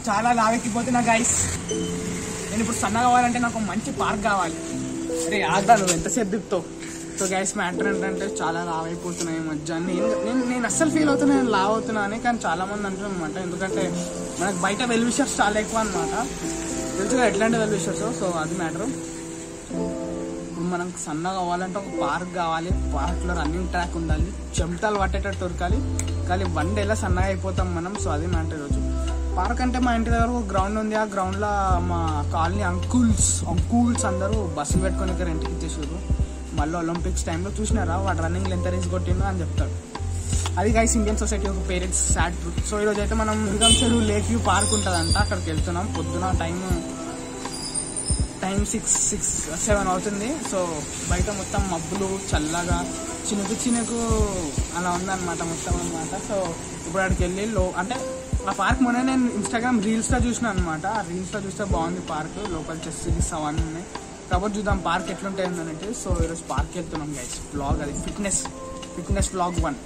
చాలా లావెక్కిపోతున్నా గైస్ నేను ఇప్పుడు సన్నగా కావాలంటే నాకు మంచి పార్క్ కావాలి అరే ఆగ్రా నువ్వు ఎంతసేపు దిగుతావు సో గైస్ మ్యాటర్ ఏంటంటే చాలా లావ్ అయిపోతున్నాయి ఈ మధ్య నేను నేను నేను అస్సలు ఫీల్ అవుతున్నా నేను లావ్ అవుతున్నా అని కానీ చాలా మంది అంటున్నారు అనమాట ఎందుకంటే మనకు బయట వెల్ విషర్స్ చాలా ఎక్కువ అనమాట తెలుసుగా ఎట్లాంటి వెల్ విషర్స్ సో అది మ్యాటర్ ఇప్పుడు మనం సన్నగా అవ్వాలంటే ఒక పార్క్ కావాలి పార్క్లో రన్నింగ్ ట్రాక్ ఉండాలి చెమటలు పట్టేటట్టు దొరకాలి కానీ వన్ డేలో సన్నగా అయిపోతాం మనం సో అది మ్యాటర్ ఈరోజు పార్క్ అంటే మా ఇంటి దగ్గర ఒక గ్రౌండ్ ఉంది ఆ గ్రౌండ్లో మా కాలనీ అంకుల్స్ అంకుల్స్ అందరూ బస్సులు పెట్టుకొని ఇక్కడ ఇంటికి ఇచ్చేసారు మళ్ళీ ఒలింపిక్స్ టైంలో చూసినారా వాడు రన్నింగ్లో ఎంత రేస్ కొట్టిందో అని చెప్తాడు అది గైస్ ఇండియన్ సొసైటీ ఒక పేరెంట్స్ సాడ్ ట్రూత్ సో ఈరోజు అయితే మనం దుర్గం చెరువు లేక్ వ్యూ పార్క్ ఉంటుందంట అక్కడికి వెళ్తున్నాం పొద్దున time time six six seven అవుతుంది సో బయట మొత్తం మబ్బులు చల్లగా చినుకు చినుకు అలా ఉందన్నమాట మొత్తం అనమాట సో ఇప్పుడు అక్కడికి వెళ్ళి లో అంటే ఆ పార్క్ మొన్న నేను ఇన్స్టాగ్రామ్ రీల్స్లో చూసిన అనమాట ఆ రీల్స్లో చూస్తే బాగుంది పార్క్ లోపల చెస్ గిస్ అవన్నీ ఉన్నాయి కాబట్టి చూద్దాం పార్క్ ఎట్లుంటాయి అంటే సో ఈరోజు పార్క్ వెళ్తున్నాం గైస్ బ్లాగ్ అది fitness fitness blog one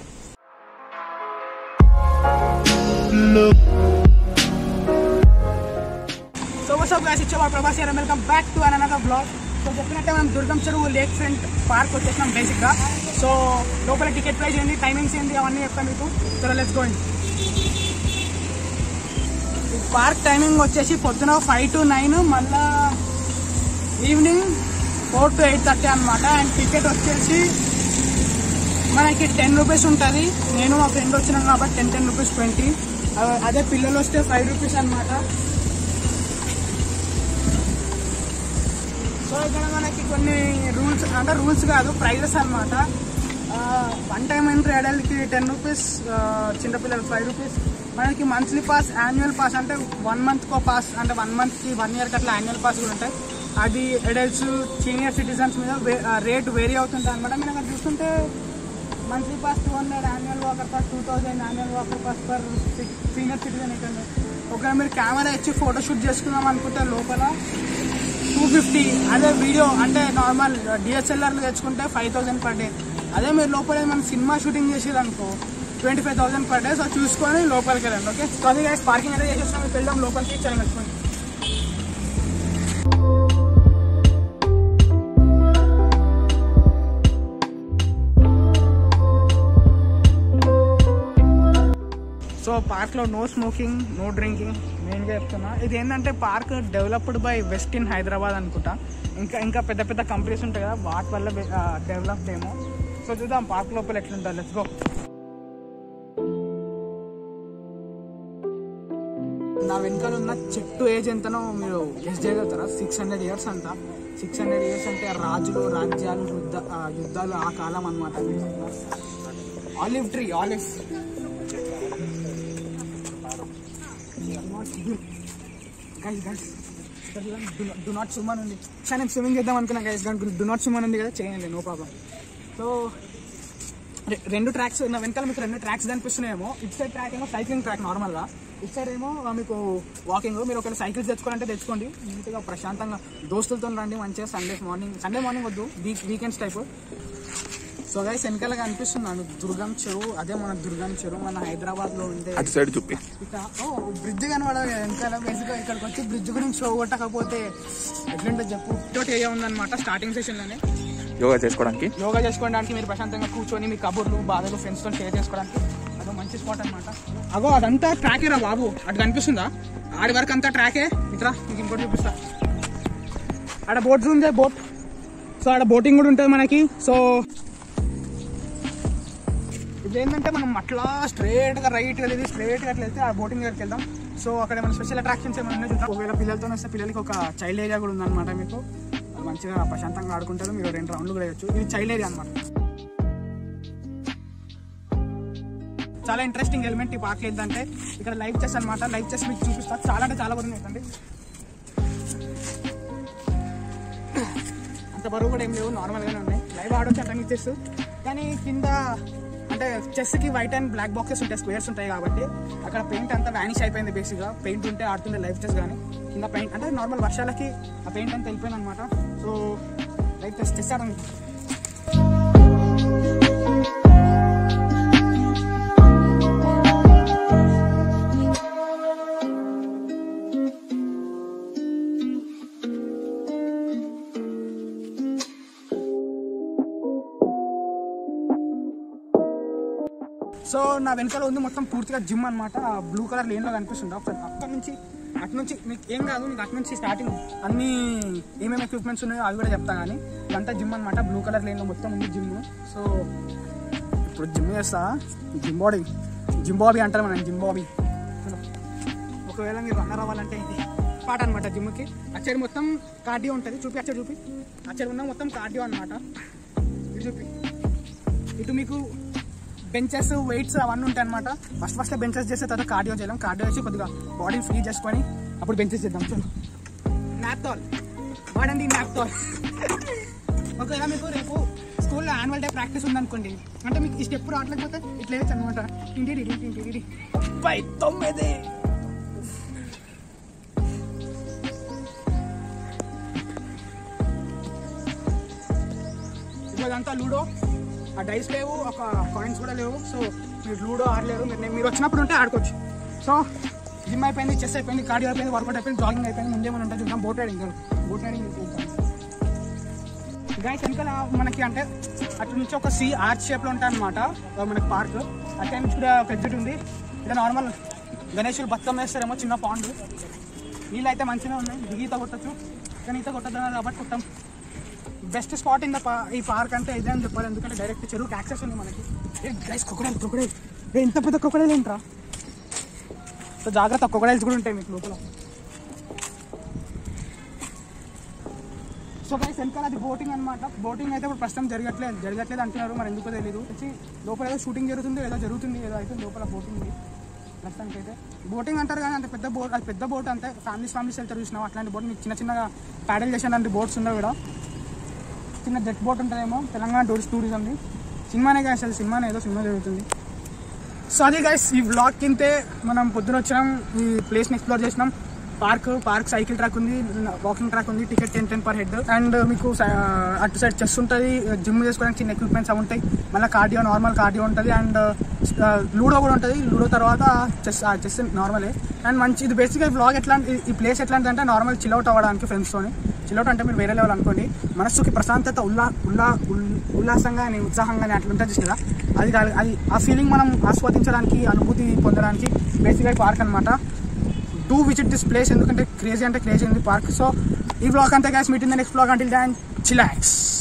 so what's up guys ఇచ్చే Prabhas garu welcome back to another blog so చెప్పినట్టే మనం దుర్గం చెరువు లేక్ ఫ్రంట్ పార్క్ వచ్చేసినాం బేసిక్గా సో లోపల టికెట్ ప్రైస్ ఏంటి టైమింగ్స్ ఏంటి అవన్నీ చెప్తాను మీకు సో లెట్స్ గోయింగ్ ఈ పార్క్ టైమింగ్ వచ్చేసి పొద్దున ఫైవ్ టు నైన్ మళ్ళా evening four to eight thirty అనమాట అండ్ టికెట్ వచ్చేసి మనకి టెన్ రూపీస్ ఉంటుంది నేను మా ఫ్రెండ్ వచ్చినాం కాబట్టి టెన్ టెన్ రూపీస్ ట్వంటీ అదే పిల్లలు వస్తే ఫైవ్ రూపీస్ అనమాట సో ఇక్కడ మనకి కొన్ని రూల్స్ అంటే రూల్స్ కాదు ప్రైజెస్ అనమాట వన్ టైం ఎంట్రీ అడల్ట్కి టెన్ రూపీస్ చిన్నపిల్లలకి ఫైవ్ రూపీస్ మనకి మంత్లీ పాస్ యాన్యువల్ పాస్ అంటే వన్ మంత్కో పాస్ అంటే వన్ మంత్కి వన్ ఇయర్కి అట్లా యాన్యువల్ పాస్ కూడా ఉంటాయి అది అడల్ట్స్ సీనియర్ సిటిజన్స్ మీద రేట్ వేరీ అవుతుంటాయి అనమాట మీరు అక్కడ చూస్తుంటే monthly pass two hundred annual walker pass two thousand annual walker pass per senior citizen ఇక్కడ ఒకవేళ మీరు కెమెరా ఇచ్చి ఫోటో షూట్ చేసుకుందాం అనుకుంటే లోపల టూ ఫిఫ్టీ అదే వీడియో అంటే నార్మల్ డిఎస్ఎల్ఆర్లు తెచ్చుకుంటే ఫైవ్ థౌసండ్ పర్ డే అదే మీరు లోపల మనం సినిమా షూటింగ్ చేసేది అనుకో twenty five thousand per day so చూసుకొని లోపలికి వెళ్ళండి ఓకే సో అది గైస్ పార్కింగ్ అయితే చేసేస్తాం మీకు వెళ్దాం లోపలికి చాలా నచ్చుకోండి సో పార్క్లో నో స్మోకింగ్ నో డ్రింకింగ్ మెయిన్గా చెప్తున్నా ఇది ఏంటంటే park developed by west in Hyderabad అనుకుంటా ఇంకా ఇంకా పెద్ద పెద్ద కంపెనీస్ ఉంటాయి కదా వాటి వల్ల డెవలప్డ్ ఏమో సో చూద్దాం పార్క్ లోపల ఎట్లుంటుంది లెట్స్ గో నా వెనకాల ఉన్న చెట్టు ఏజ్ ఎంతనో మీరు గెస్ట్ చేయగలుగుతారా సిక్స్ హండ్రెడ్ ఇయర్స్ అంట సిక్స్ హండ్రెడ్ ఇయర్స్ అంటే రాజులు రాజ్యాలు యుద్ధ ఆ, యుద్ధాలు ఆ కాలం అనమాట olive tree olive guys guys do not swim అని ఉంది సార్ నేను స్విమ్మింగ్ చేద్దాం అనుకున్నా గైస్ దానికి డు నాట్ స్విమ్ అని ఉంది కదా చేయండి నో ప్రాబ్లం సో రె- రెండు ట్రాక్స్ నా వెనకాల మీకు రెండు ట్రాక్స్ కనిపిస్తున్నాయేమో ఇటు సైడ్ ట్రాక్ ఏమో సైక్లింగ్ ట్రాక్ నార్మల్గా ఇటు సైడ్ ఏమో ఆ, మీకు వాకింగ్ మీరు ఒకవేళ సైకిల్స్ తెచ్చుకోవాలంటే తెచ్చుకోండి నీట్గా ప్రశాంతంగా దోస్తులతో రండి మంచిగా సండే మార్నింగ్ సండే మార్నింగ్ వద్దు week weekends type so guys వెనకాల కనిపిస్తుంది నాకు దుర్గం చెరువు అదే మన దుర్గం చెరువు మన హైదరాబాద్లో ఉండే అటు సైడ్ చూపి ఇక ఓ బ్రిడ్జ్ కనబడదు కదా వెనకాల బేసిక్గా ఇక్కడికి వచ్చి బ్రిడ్జ్ గురించి షో కొట్టకపోతే ఎట్లుంటుంది చెప్పు తోటి ఏ ఉందన్నమాట స్టార్టింగ్ సెషన్లోనే యోగా చేసుకోవడానికి యోగా చేసుకోవడానికి మీరు ప్రశాంతంగా కూర్చొని మీ కబుర్లు బాధలు ఫ్రెండ్స్తో షేర్ చేసుకోవడానికి అదో మంచి స్పాట్ అనమాట అగో అదంతా ట్రాకే రా బాబు అటు కనిపిస్తుందా ఆడి వరకు అంతా ట్రాకే ఇట్రా మీకు ఇంకోటి చూపిస్తా ఆడ బోట్ ఉంది బోట్ సో ఆడ బోటింగ్ కూడా ఉంటుంది మనకి సో ఇది ఏంటంటే మనం అట్లా స్ట్రేట్ గా రైట్ గా వెళ్ళి స్ట్రేట్ గా అట్లా వెళ్తే ఆ బోటింగ్ దగ్గరికి వెళ్దాం సో అక్కడ మన స్పెషల్ అట్రాక్షన్స్ ఏమైనా ఉన్నాయో చూద్దాం ఒకవేళ పిల్లలతో వస్తే పిల్లలకి ఒక చైల్డ్ ఏరియా కూడా ఉందన్నమాట మీకు మంచిగా ప్రశాంతంగా ఆడుకుంటారు మీరు రెండు రౌండ్లు కూడా వేయచ్చు ఇది చైల్డ్ ఏరియా అనమాట చాలా ఇంట్రెస్టింగ్ ఎలిమెంట్ ఈ పార్క్ ఏంటంటే ఇక్కడ లైవ్ చెస్ అనమాట లైవ్ చెస్ మీకు చూపిస్తా చాలా అంటే చాలా బరువు ఏంటంటే అంత బరువు కూడా ఏం లేవు నార్మల్గానే ఉన్నాయి లైవ్ ఆడొచ్చు అటన్నీ చెస్ కానీ కింద అంటే చెస్కి వైట్ అండ్ బ్లాక్ బాక్సెస్ ఉంటాయి స్క్వేర్స్ ఉంటాయి కాబట్టి అక్కడ పెయింట్ అంతా వ్యానిష్ అయిపోయింది బేసిక్గా పెయింట్ ఉంటే ఆడుతుండే లైవ్ చెస్ కానీ కింద పెయింట్ అంటే నార్మల్ వర్షాలకి ఆ పెయింట్ అంతా వెళ్ళిపోయింది అనమాట సో లైవ్ చెస్ చెస్ ఆడడం సో నా వెనకాల ఉంది మొత్తం పూర్తిగా జిమ్ అనమాట బ్లూ కలర్ లేన్లో కనిపిస్తుంది ఒకసారి అక్కడ నుంచి అటు నుంచి మీకు ఏం కాదు మీకు అటు నుంచి స్టార్టింగ్ అన్ని ఏమేమి ఎక్విప్మెంట్స్ ఉన్నాయో అవి కూడా చెప్తా కానీ ఇదంతా జిమ్ అనమాట బ్లూ కలర్ లేన్లో మొత్తం ఉంది జిమ్ సో ఇప్పుడు జిమ్ చేస్తా జిమ్ బాడీ జిమ్ బాబీ అంటారు మనం జిమ్ బాబీ ఒకవేళ మీరు రన్నర్ అవ్వాలంటే ఇది పాట అనమాట జిమ్కి అచ్చడి మొత్తం కార్డియో ఉంటుంది చూపి అచ్చడి చూపి అచ్చడి ఉన్న మొత్తం కార్డియో అనమాట ఇటు చూపి ఇటు మీకు బెంచెస్ వెయిట్స్ అవన్నీ ఉంటాయి అనమాట ఫస్ట్ ఫస్ట్ బెంచెస్ చేస్తే తర్వాత కార్డియో చేయడం కార్డియో చేసి కొద్దిగా బాడీని ఫ్రీ చేసుకొని అప్పుడు బెంచెస్ చేద్దాం చలో న్యాప్తాల్ వాడండి న్యాప్తాల్ ఒకవేళ మీకు రేపు స్కూల్లో యాన్యువల్ డే ప్రాక్టీస్ ఉందనుకోండి అంటే మీకు ఈ స్టెప్ రావట్లేకపోతే ఇట్లా వేయచ్చు అనమాట ఇంటిడి ఇంటిడి పై తొమ్మిది ఇప్పుడు ఇదంతా లూడో ఆ డైస్ లేవు ఒక కాయిన్స్ కూడా లేవు సో మీరు లూడో ఆడలేరు మీరు మీరు వచ్చినప్పుడు ఉంటే ఆడుకోవచ్చు సో జిమ్ అయిపోయింది చెస్ అయిపోయింది కార్డియో అయిపోయింది వర్కౌట్ అయిపోయింది జాగింగ్ అయిపోయింది ముందే మనం ఉంటుంది చూద్దాం boat riding boat riding guys వెనకాల మనకి అంటే అటు నుంచి ఒక సి ఆర్చ్ షేప్లో ఉంటాయి అనమాట మనకి పార్క్ అటు నుంచి కూడా ఒక ఎగ్జిట్ ఉంది ఇక్కడ నార్మల్ గణేషులు బతుకమ్మ వేస్తారేమో చిన్న పాండ్ నీళ్ళు అయితే మంచిగా ఉన్నాయి దిగి ఈత కొట్టచ్చు కానీ ఈత కొట్టద్దు కాబట్టి కొట్టాం బెస్ట్ స్పాట్ ఇన్ ద ఈ పార్క్ అంటే ఇదే అని చెప్పాలి ఎందుకంటే డైరెక్ట్ చెరువుకి యాక్సెస్ ఉంది మనకి గైస్ క్రొకడైల్ క్రొకడైల్ ఏ ఇంత పెద్ద క్రొకడైల్ ఏంట్రా సో జాగ్రత్త క్రొకడైల్స్ కూడా ఉంటాయి మీకు లోపల సో గైస్ వెనకాల అది బోటింగ్ అనమాట బోటింగ్ అయితే ఇప్పుడు ప్రస్తుతం జరగట్లేదు జరగట్లేదు అంటున్నారు మరి ఎందుకో తెలియదు వచ్చి లోపల ఏదో షూటింగ్ జరుగుతుంది ఏదో జరుగుతుంది ఏదో అయితే లోపల బోటింగ్ ప్రస్తుతానికి అయితే బోటింగ్ అంటారు కానీ అంత పెద్ద బోట్ అది పెద్ద బోట్ అంతే ఫ్యామిలీస్ ఫ్యామిలీస్ వెళ్తారు చూసినాం అట్లాంటి బోట్ మీకు చిన్న చిన్నగా ప్యాడల్ చేసేలాంటి బోట్స్ ఉన్నాయి కూడా చిన్న జెట్ బోట్ ఉంటుందేమో తెలంగాణ టూరిస్ట్ టూరిజంది సినిమానే కాదు అసలు సినిమానే ఏదో సినిమా జరుగుతుంది సో అది గైస్ ఈ బ్లాగ్ కింతే మనం పొద్దున వచ్చినాం ఈ ప్లేస్ని ఎక్స్ప్లోర్ చేసినాం పార్క్ పార్క్ సైకిల్ ట్రాక్ ఉంది వాకింగ్ ట్రాక్ ఉంది ticket ten ten per head and మీకు స- అటు సైడ్ చెస్ ఉంటుంది జిమ్ చేసుకోవడానికి చిన్న ఎక్విప్మెంట్స్ అవి ఉంటాయి మళ్ళీ కార్డియో నార్మల్ కార్డియో ఉంటుంది అండ్ లూడో కూడా ఉంటుంది లూడో తర్వాత చెస్ చెస్ నార్మలే అండ్ మంచి ఇది బేసిక్గా ఈ బ్లాగ్ ఎట్లా ఈ- ఈ ప్లేస్ ఎట్లాంటి అంటే నార్మల్ చిల్అవుట్ అవ్వడానికి ఫ్రెండ్స్తోని చిల్అవుట్ అంటే మీరు వేరే లెవెల్ అనుకోండి మనస్సుకి ప్రశాంతత ఉల్లా ఉల్లా ఉల్- ఉల్లాసంగా అని ఉత్సాహంగా అని అట్లా ఉంటుంది కదా అది కాదు- అది ఆ ఫీలింగ్ మనం ఆస్వాదించడానికి అనుభూతి పొందడానికి బేసిక్గా పార్క్ అనమాట డూ విజిట్ దిస్ ప్లేస్ ఎందుకంటే క్రేజీ అంటే క్రేజీ ఉంది పార్క్ సో ఈ బ్లాగ్ అంతా guys meet in the next blog until then చిలాక్స్